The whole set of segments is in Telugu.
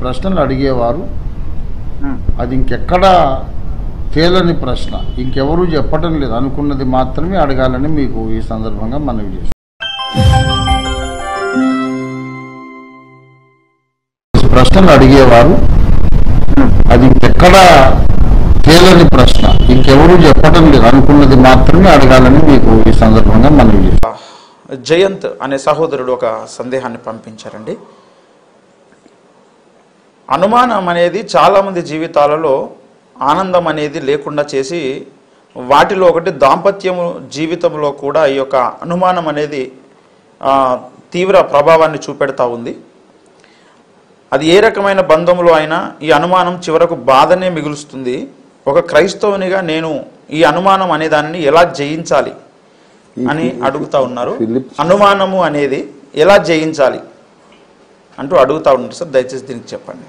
ప్రశ్నలు అడిగేవారు అది ఇంకెక్కడా తేలని ప్రశ్న ఇంకెవరూ చెప్పటం లేదు అనుకున్నది మాత్రమే అడగాలని మీకు ఈ సందర్భంగా మనవి చేస్తాం ప్రశ్నలు అడిగేవారు అది ఇంకెక్కడా తేలని ప్రశ్న ఇంకెవరూ చెప్పటం లేదు అనుకున్నది మాత్రమే అడగాలని మీకు ఈ సందర్భంగా మనవి చేస్తాం జయంత్ అనే సహోదరుడు ఒక సందేహాన్ని పంపించారండి అనుమానం అనేది చాలామంది జీవితాలలో ఆనందం అనేది లేకుండా చేసి వాటిలో ఒకటి దాంపత్యము జీవితంలో కూడా ఈ యొక్క అనుమానం అనేది ఆ, తీవ్ర ప్రభావాన్ని చూపెడతా ఉంది అది ఏ రకమైన బంధంలో అయినా ఈ అనుమానం చివరకు బాధనే మిగులుస్తుంది ఒక క్రైస్తవునిగా నేను ఈ అనుమానం అనే దానిని ఎలా జయించాలి అని అడుగుతా ఉన్నారు ఫిలిప్స్ అనుమానము అనేది ఎలా జయించాలి అంటూ అడుగుతా ఉన్నారు సార్ దయచేసి దీనికి చెప్పండి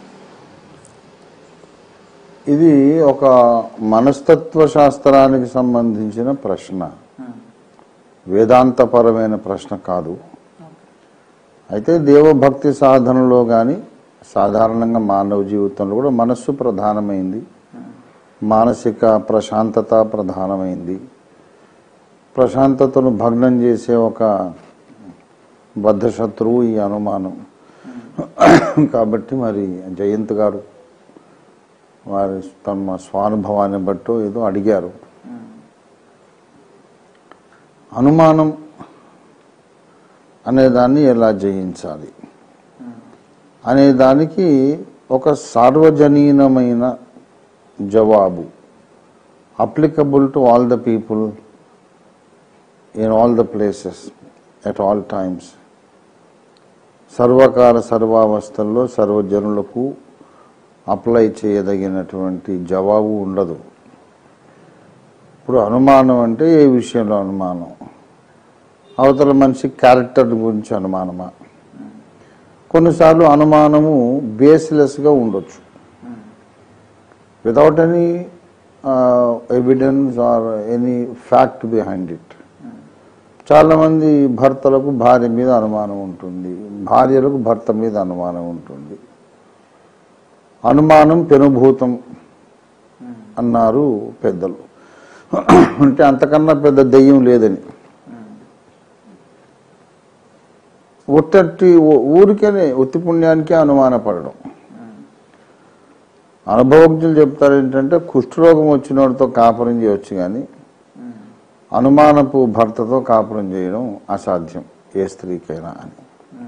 ఇది ఒక మనస్తత్వ శాస్త్రానికి సంబంధించిన ప్రశ్న వేదాంతపరమైన ప్రశ్న కాదు అయితే దేవభక్తి సాధనలో కానీ సాధారణంగా మానవ జీవితంలో కూడా మనస్సు ప్రధానమైంది మానసిక ప్రశాంతత ప్రధానమైంది ప్రశాంతతను భగ్నం చేసే ఒక బద్ధశత్రువు ఈ అనుమానం కాబట్టి మరి జయంత్ గారు వారి తమ స్వానుభవాన్ని బట్టో ఏదో అడిగారు అనుమానం అనేదాన్ని ఎలా జయించాలి అనే దానికి ఒక సార్వజనీనమైన జవాబు applicable to all the people in all the places at all times సర్వకాల సర్వావస్థల్లో సర్వజనులకు అప్లై చేయదగినటువంటి జవాబు ఉండదు ఇప్పుడు అనుమానం అంటే ఏ విషయంలో అనుమానం అవతల మనిషి క్యారెక్టర్ గురించి అనుమానమా కొన్నిసార్లు అనుమానము బేస్లెస్గా ఉండొచ్చు without any evidence or any fact behind it చాలామంది భర్తలకు భార్య మీద అనుమానం ఉంటుంది భార్యలకు భర్త మీద అనుమానం ఉంటుంది అనుమానం పెనుభూతం అన్నారు పెద్దలు అంటే అంతకన్నా పెద్ద దెయ్యం లేదని ఉట్టట్టి ఊరికనే ఉత్తి పుణ్యానికే అనుమానపడడం అనుభవజ్ఞులు చెప్తారు ఏంటంటే కుష్ఠరోగం వచ్చినోడితో కాపురం చేయొచ్చు కానీ అనుమానపు భర్తతో కాపురం చేయడం అసాధ్యం ఏ స్త్రీకైనా అని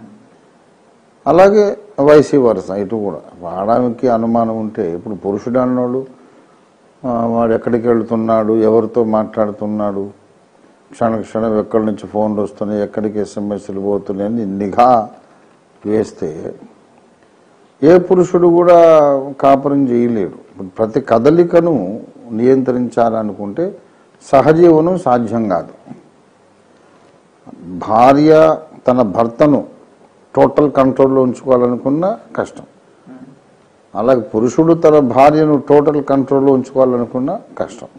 అలాగే వైసీ వరుస ఇటు కూడా వాడానికి అనుమానం ఉంటే ఇప్పుడు పురుషుడు అన్నోడు ఆ, వాడు ఎక్కడికి వెళ్తున్నాడు ఎవరితో మాట్లాడుతున్నాడు క్షణ క్షణం ఎక్కడి నుంచి ఫోన్లు వస్తున్నాయి ఎక్కడికి ఎస్ఎంఎస్లు పోతున్నాయి అని నిఘా వేస్తే ఏ పురుషుడు కూడా కాపురం చేయలేడు ఇప్పుడు ప్రతి కదలికను నియంత్రించాలనుకుంటే సహజీవనం సాధ్యం కాదు భార్య తన భర్తను టోటల్ కంట్రోల్లో ఉంచుకోవాలనుకున్నా కష్టం అలాగే పురుషుడు తన భార్యను టోటల్ కంట్రోల్లో ఉంచుకోవాలనుకున్నా కష్టం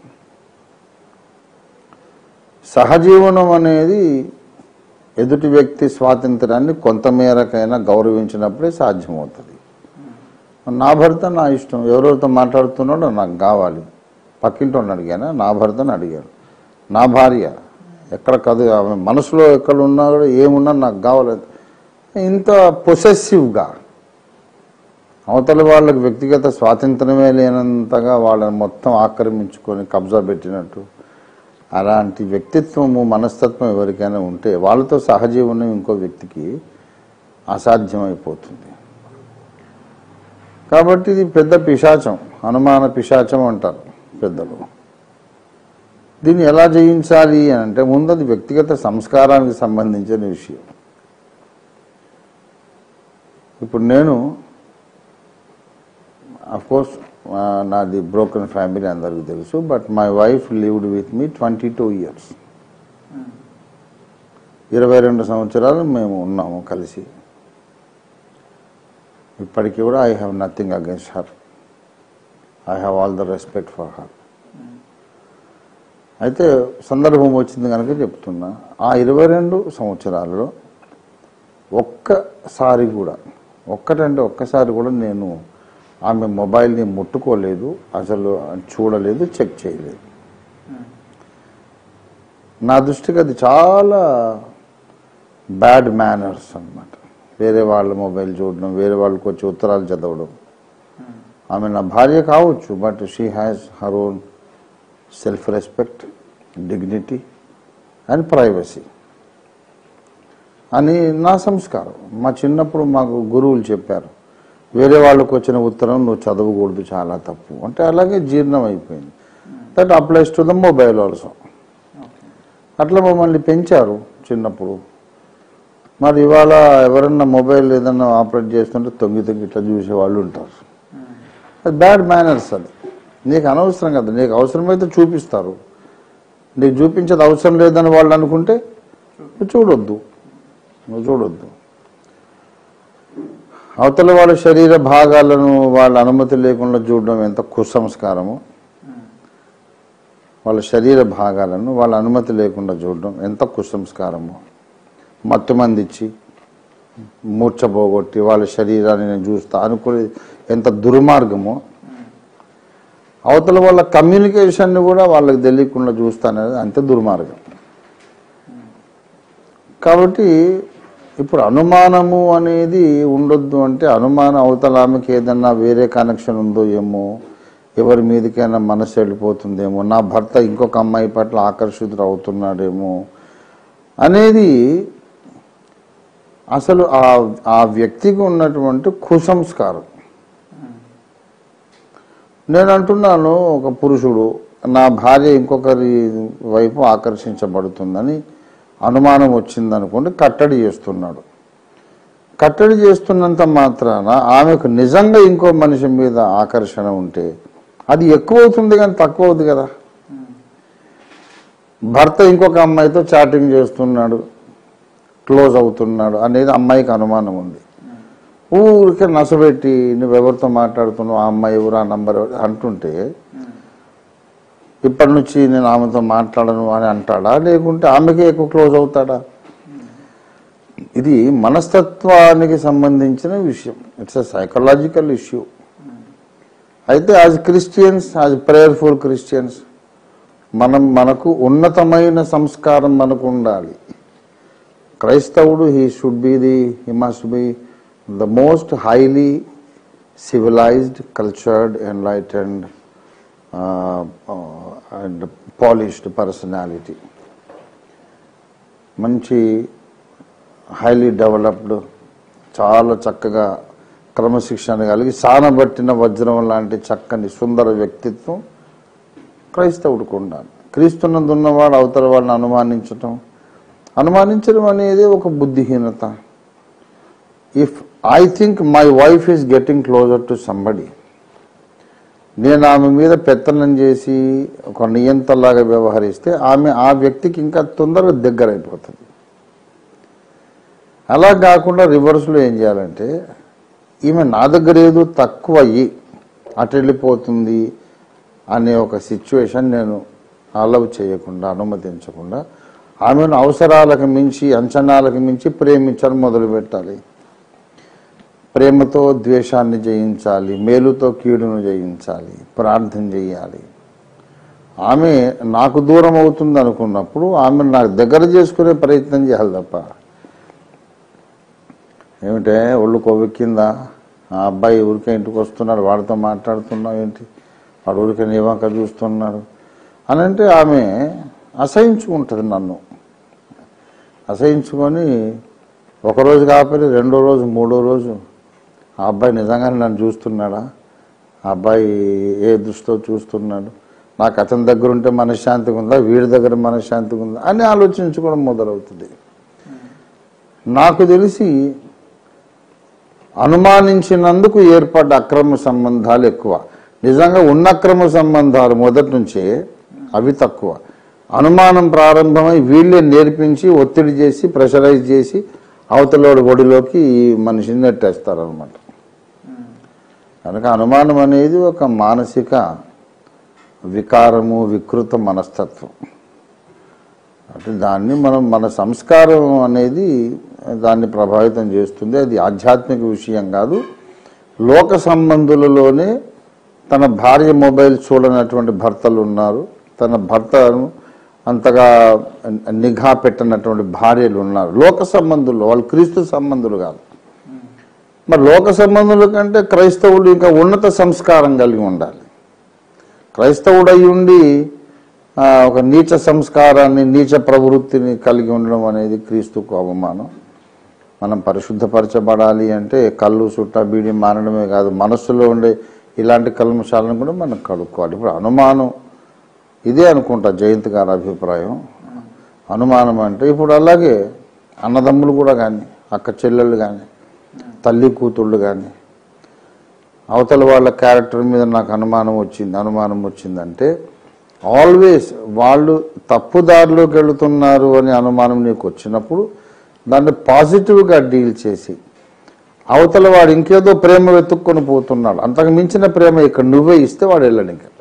సహజీవనం అనేది ఎదుటి వ్యక్తి స్వాతంత్రాన్ని కొంతమేరకైనా గౌరవించినప్పుడే సాధ్యమవుతుంది నా భర్త నా ఇష్టం ఎవరెవరితో మాట్లాడుతున్నాడో నాకు కావాలి పక్కింటి అడిగానా నా భర్తను అడిగాడు నా భార్య ఎక్కడ కదు ఆమె మనసులో ఎక్కడ ఉన్నా కూడా ఏమున్నా నాకు కావాలి ఇంత పొసెసివ్గా అవతల వాళ్ళకి వ్యక్తిగత స్వాతంత్రమే లేనంతగా వాళ్ళని మొత్తం ఆక్రమించుకొని కబ్జా పెట్టినట్టు అలాంటి వ్యక్తిత్వము మనస్తత్వం ఎవరికైనా ఉంటే వాళ్ళతో సహజీవనం ఇంకో వ్యక్తికి అసాధ్యమైపోతుంది కాబట్టి ఇది పెద్ద పిశాచం అనుమాన పిశాచం అంటారు పెద్దలు దీన్ని ఎలా జయించాలి అని అంటే ముందు అది వ్యక్తిగత సంస్కారానికి సంబంధించిన విషయం ఇప్పుడు నేను కోర్స్ నాది బ్రోకన్ ఫ్యామిలీ అందరికీ తెలుసు but my wife lived with me twenty two years ఇరవై రెండు సంవత్సరాలు మేము ఉన్నాము కలిసి ఇప్పటికీ కూడా I have nothing against her I have all the respect for her అయితే సందర్భం వచ్చింది కనుక చెప్తున్నా ఆ ఇరవై రెండు సంవత్సరాలలో ఒక్కసారి కూడా ఒక్కటంటే ఒక్కసారి కూడా నేను ఆమె మొబైల్ని ముట్టుకోలేదు అసలు చూడలేదు చెక్ చేయలేదు నా దృష్టికి అది చాలా బ్యాడ్ మేనర్స్ అన్నమాట వేరే వాళ్ళ మొబైల్ చూడడం వేరే వాళ్ళకి వచ్చి ఉత్తరాలు చదవడం ఆమె నా భార్య కావచ్చు but she has her own self respect dignity and privacy అని నా సంస్కారం మా చిన్నప్పుడు మాకు గురువులు చెప్పారు వేరే వాళ్ళకు వచ్చిన ఉత్తరం నువ్వు చదవకూడదు చాలా తప్పు అంటే అలాగే జీర్ణం అయిపోయింది that applies to the mobile also అట్లా మమ్మల్ని పెంచారు చిన్నప్పుడు మరి ఇవాళ ఎవరన్నా మొబైల్ ఏదన్నా ఆపరేట్ చేస్తుంటే తొంగి తొంగి ఇట్లా చూసే వాళ్ళు ఉంటారు అది బ్యాడ్ మేనర్స్ అది నీకు అనవసరం కదా నీకు అవసరమైతే చూపిస్తారు నీకు చూపించేది అవసరం లేదని వాళ్ళు అనుకుంటే నువ్వు చూడొద్దు నువ్వు చూడొద్దు అవతల వాళ్ళ శరీర భాగాలను వాళ్ళ అనుమతి లేకుండా చూడడం ఎంత కుసంస్కారము వాళ్ళ శరీర భాగాలను వాళ్ళ అనుమతి లేకుండా చూడడం ఎంత కుసంస్కారము మత్తు మంది ఇచ్చి మూర్ఛ పోగొట్టి వాళ్ళ శరీరాన్ని నేను చూస్తా అనుకునే ఎంత దుర్మార్గమో అవతల వాళ్ళ కమ్యూనికేషన్ని కూడా వాళ్ళకి తెలియకుండా చూస్తానేది అంతే దుర్మార్గం కాబట్టి ఇప్పుడు అనుమానము అనేది ఉండొద్దు అంటే అనుమానం అవతల ఆమెకి ఏదన్నా వేరే కనెక్షన్ ఉందో ఏమో ఎవరి మీదకైనా మనసు వెళ్ళిపోతుందేమో నా భర్త ఇంకొక అమ్మాయి పట్ల ఆకర్షితుడు అవుతున్నాడేమో అనేది అసలు ఆ ఆ వ్యక్తికి ఉన్నటువంటి కుసంస్కారం నేను అంటున్నాను ఒక పురుషుడు నా భార్య ఇంకొకరి వైపు ఆకర్షించబడుతుందని అనుమానం వచ్చిందనుకోండి కట్టడి చేస్తున్నాడు కట్టడి చేస్తున్నంత మాత్రాన ఆమెకు నిజంగా ఇంకో మనిషి మీద ఆకర్షణ ఉంటే అది ఎక్కువ అవుతుంది కానీ తక్కువ అవుతుంది కదా భర్త ఇంకొక అమ్మాయితో చాటింగ్ చేస్తున్నాడు క్లోజ్ అవుతున్నాడు అనేది అమ్మాయికి అనుమానం ఉంది ఊరికే నసబెట్టి నువ్వెవరితో మాట్లాడుతున్నావు ఆ అమ్మాయి ఎవరు ఆ నంబర్ ఎవరు అంటుంటే ఇప్పటి నుంచి నేను ఆమెతో మాట్లాడను అని అంటాడా లేకుంటే ఆమెకే ఎక్కువ క్లోజ్ అవుతాడా ఇది మనస్తత్వానికి సంబంధించిన విషయం ఇట్స్ ఎ సైకలాజికల్ ఇష్యూ అయితే as Christians as prayerful Christians మనం మనకు ఉన్నతమైన సంస్కారం మనకు ఉండాలి క్రైస్తవుడు he should be the he must be the most highly civilized cultured enlightened and polished personality మంచి హైలీ డెవలప్డ్ చాలా చక్కగా క్రమశిక్షణ కలిగి సానబట్టిన వజ్రం లాంటి చక్కని సుందర వ్యక్తిత్వం క్రైస్తవుడికి ఉండాలి క్రీస్తునందు ఉన్నవాడు అవతల వాళ్ళని అనుమానించటం అనుమానించడం అనేది ఒక బుద్ధిహీనత if I think my wife is getting closer to somebody నేను ఆమె మీద పెత్తనం చేసి ఒక నియంతలాగా వ్యవహరిస్తే ఆమె ఆ వ్యక్తికి ఇంకా తొందరగా దగ్గర అయిపోతుంది అలా కాకుండా రివర్స్లో ఏం చేయాలంటే ఈమె నా దగ్గర ఏదో తక్కువ అయ్యి అటు వెళ్ళిపోతుంది అనే ఒక సిచ్యువేషన్ నేను అలవ్ చేయకుండా అనుమతించకుండా ఆమెను అవసరాలకు మించి అంచనాలకు మించి ప్రేమించడం మొదలు పెట్టాలి ప్రేమతో ద్వేషాన్ని జయించాలి మేలుతో కీడును జయించాలి ప్రార్థన చేయాలి ఆమె నాకు దూరం అవుతుంది అనుకున్నప్పుడు ఆమె నాకు దగ్గర చేసుకునే ప్రయత్నం చేయాలి తప్ప ఏమిటే ఒళ్ళు కొవ్వెక్కిందా ఆ అబ్బాయి ఊరికే ఇంటికి వస్తున్నాడు వాడితో మాట్లాడుతున్నావు ఏంటి వాడు ఊరికే నీ వంక చూస్తున్నాడు అని అంటే ఆమె అసహించుకుంటుంది నన్ను అసహించుకొని ఒకరోజు కాకపోతే రెండో రోజు మూడో రోజు ఆ అబ్బాయి నిజంగానే నన్ను చూస్తున్నాడా ఆ అబ్బాయి ఏ దృష్టితో చూస్తున్నాడు నాకు అతని దగ్గర ఉంటే మనశ్శాంతిగా ఉందా వీడి దగ్గర మనశ్శాంతిగా ఉందా అని ఆలోచించుకోవడం మొదలవుతుంది నాకు తెలిసి అనుమానించినందుకు ఏర్పడ్డ అక్రమ సంబంధాలు ఎక్కువ నిజంగా ఉన్న అక్రమ సంబంధాలు మొదటి నుంచే అవి తక్కువ అనుమానం ప్రారంభమై వీళ్ళే నేర్పించి ఒత్తిడి చేసి ప్రెషరైజ్ చేసి అవతలోడి ఒడిలోకి ఈ మనిషిని నెట్టేస్తారనమాట కనుక అనుమానం అనేది ఒక మానసిక వికారము వికృత మనస్తత్వం అంటే దాన్ని మనం మన సంస్కారం అనేది దాన్ని ప్రభావితం చేస్తుంది అది ఆధ్యాత్మిక విషయం కాదు లోక సంబంధులలోనే తన భార్య మొబైల్ చూడనటువంటి భర్తలు ఉన్నారు తన భర్తను అంతగా నిఘా పెట్టినటువంటి భార్యలు ఉన్నారు లోక సంబంధులు వాళ్ళు క్రీస్తు సంబంధులు కాదు మరి లోక సంబంధుల కంటే క్రైస్తవులు ఇంకా ఉన్నత సంస్కారం కలిగి ఉండాలి క్రైస్తవుడు అయి ఉండి ఆ, ఒక నీచ సంస్కారాన్ని నీచ ప్రవృత్తిని కలిగి ఉండడం అనేది క్రీస్తుకు అవమానం మనం పరిశుద్ధపరచబడాలి అంటే కళ్ళు సుట్ట బీడి మానడమే కాదు మనస్సులో ఉండే ఇలాంటి కల్మశాలను కూడా మనం కడుక్కోవాలి ఇప్పుడు అనుమానం ఇదే అనుకుంటా జయంత్ గారి అభిప్రాయం అనుమానం అంటే ఇప్పుడు అలాగే అన్నదమ్ములు కూడా కానీ అక్క చెల్లెళ్ళు కానీ తల్లి కూతుళ్ళు కానీ అవతల వాళ్ళ క్యారెక్టర్ మీద నాకు అనుమానం వచ్చింది అనుమానం వచ్చిందంటే ఆల్వేస్ వాళ్ళు తప్పుదారిలోకి వెళుతున్నారు అనే అనుమానం నీకు వచ్చినప్పుడు దాన్ని పాజిటివ్గా డీల్ చేసి అవతల వాడు ఇంకేదో ప్రేమ వెతుక్కొని పోతున్నాడు అంతకు మించిన ప్రేమ ఇక్కడ నువ్వే ఇస్తే వాడు వెళ్ళడు ఇంకా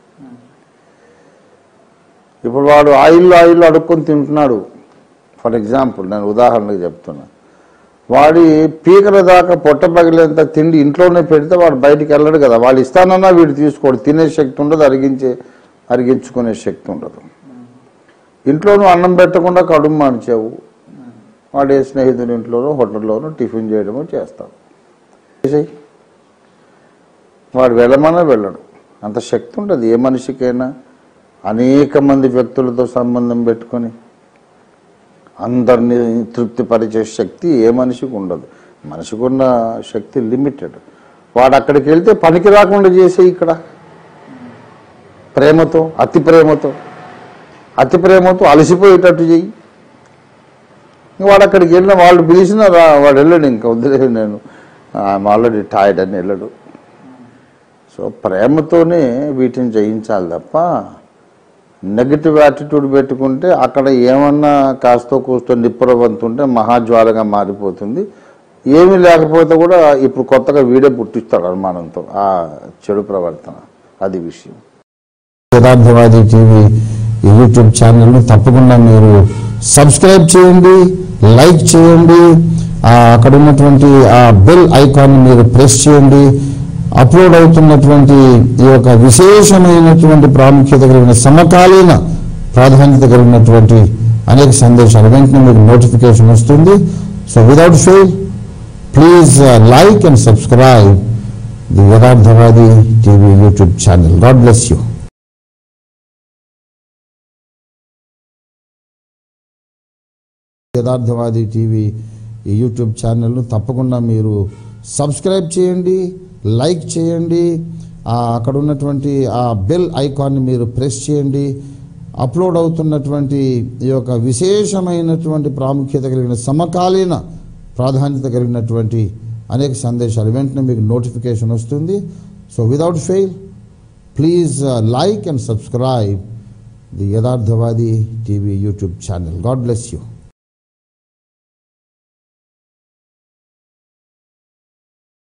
ఇప్పుడు వాడు ఆయిల్ ఆయిల్ అడుక్కొని తింటున్నాడు ఫర్ ఎగ్జాంపుల్ నేను ఉదాహరణకు చెప్తున్నా వాడి పీకల దాకా పొట్ట పగిలేంత తిండి ఇంట్లోనే పెడితే వాడు బయటికి వెళ్ళడు కదా వాళ్ళు ఇస్తానన్నా వీడు తీసుకోడు తినే శక్తి ఉండదు అరిగించే అరిగించుకునే శక్తి ఉండదు ఇంట్లోనూ అన్నం పెట్టకుండా కడుపు మానిచావు వాడు ఏ స్నేహితుని ఇంట్లోనో హోటల్లోనో టిఫిన్ చేయడమో చేస్తాడు చేసేయ్. వాడు వెళ్ళమన్నా వెళ్ళడు అంత శక్తి ఉండదు ఏ మనిషికైనా అనేక మంది వ్యక్తులతో సంబంధం పెట్టుకొని అందరినీ తృప్తిపరిచే శక్తి ఏ మనిషికి ఉండదు మనిషికి ఉన్న శక్తి లిమిటెడ్ వాడు అక్కడికి వెళ్తే పనికి రాకుండా చేసే ఇక్కడ ప్రేమతో అతి ప్రేమతో అతి ప్రేమతో అలసిపోయేటట్టు చెయ్యి ఇంక వాడు అక్కడికి వెళ్ళిన వాళ్ళు పిలిచినా రా వాడు వెళ్ళడు ఇంకా వదిలే నేను ఆల్రెడీ టైర్డ్ అని వెళ్ళడు సో ప్రేమతోనే వీటిని జయించాలి తప్ప నెగిటివ్ యాటిట్యూడ్ పెట్టుకుంటే అక్కడ ఏమన్నా కాస్తో కూస్తో నిప్పురవంతుంటే మహాజ్వాలగా మారిపోతుంది ఏమీ లేకపోతే కూడా ఇప్పుడు కొత్తగా వీడే పుట్టిస్తాడు అనుమానంతో ఆ చెడు ప్రవర్తన అది విషయం యథార్థవాది టీవీ ఈ యూట్యూబ్ ఛానల్ని తప్పకుండా మీరు సబ్స్క్రైబ్ చేయండి లైక్ చేయండి ఆ, అక్కడ ఉన్నటువంటి ఆ బెల్ ఐకాన్ మీరు ప్రెస్ చేయండి అప్లోడ్ అవుతున్నటువంటి ఈ యొక్క విశేషమైనటువంటి ప్రాముఖ్యత కలిగిన సమకాలీన ప్రాధాన్యత కలిగినటువంటి అనేక సందేశాలు వెంటనే మీకు నోటిఫికేషన్ వస్తుంది so without fail please like and subscribe the Yatharthavadi TV YouTube channel God bless you Yatharthavadi TV ఈ యూట్యూబ్ ఛానల్ను తప్పకుండా మీరు సబ్స్క్రైబ్ చేయండి లైక్ చేయండి ఆ అక్కడ ఉన్నటువంటి ఆ బెల్ ఐకాన్ని మీరు ప్రెస్ చేయండి అప్లోడ్ అవుతున్నటువంటి ఈ యొక్క విశేషమైనటువంటి ప్రాముఖ్యత కలిగిన సమకాలీన ప్రాధాన్యత కలిగినటువంటి అనేక సందేశాలు వెంటనే మీకు నోటిఫికేషన్ వస్తుంది so without fail please like and subscribe the Yatharthavadi TV YouTube channel God bless you